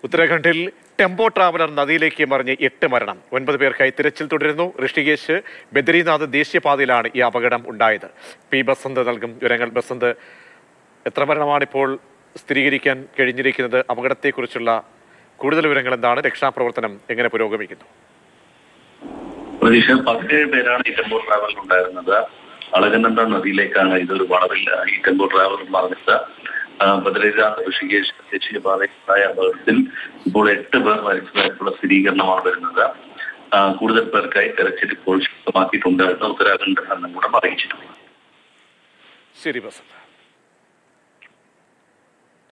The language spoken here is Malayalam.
ഉത്തരാഖണ്ഡിൽ ടെമ്പോ ട്രാവലർ നദിയിലേക്ക് മറിഞ്ഞ് എട്ട് മരണം ഒൻപത് പേർക്കായി തിരച്ചിൽ തുടരുന്നു ഋഷികേശ് ബദ്രീനാഥ് ദേശീയപാതയിലാണ് ഈ അപകടം ഉണ്ടായത് പി ബസന്ത് നൽകും വിവരങ്ങൾ ബസന്ത് എത്ര മരണമാണ് ഇപ്പോൾ സ്ഥിരീകരിക്കാൻ കഴിഞ്ഞിരിക്കുന്നത് അപകടത്തെക്കുറിച്ചുള്ള കൂടുതൽ വിവരങ്ങൾ എന്താണ് രക്ഷാപ്രവർത്തനം എങ്ങനെ പുരോഗമിക്കുന്നു പ്രതീക്ഷ പതിനേഴ് പേരാണ് ഈ ടെമ്പോ ട്രാവലിൽ ഉണ്ടായിരുന്നത് അളകനന്ദ നദിയിലേക്കാണ് ഇതൊരു വളവിൽ ഈ ടെമ്പോ ട്രാവലർ മറിഞ്ഞത് ആ, ബദ്രീനാഥ് ഋഷികേശ് ദേശീയപാതയിലുണ്ടായ അപകടത്തിൽ ഇപ്പോൾ എട്ട് പേർ മരിച്ചതായിട്ടുള്ള സ്ഥിരീകരണമാണ് വരുന്നത് ആ, കൂടുതൽ പേർക്കായി തെരച്ചിൽ ഇപ്പോൾ ശക്തമാക്കിയിട്ടുണ്ട് എന്ന് ഉത്തരാഖണ്ഡ് ഭരണകൂടം അറിയിച്ചിട്ടുണ്ട് ശരി ബസന്ത്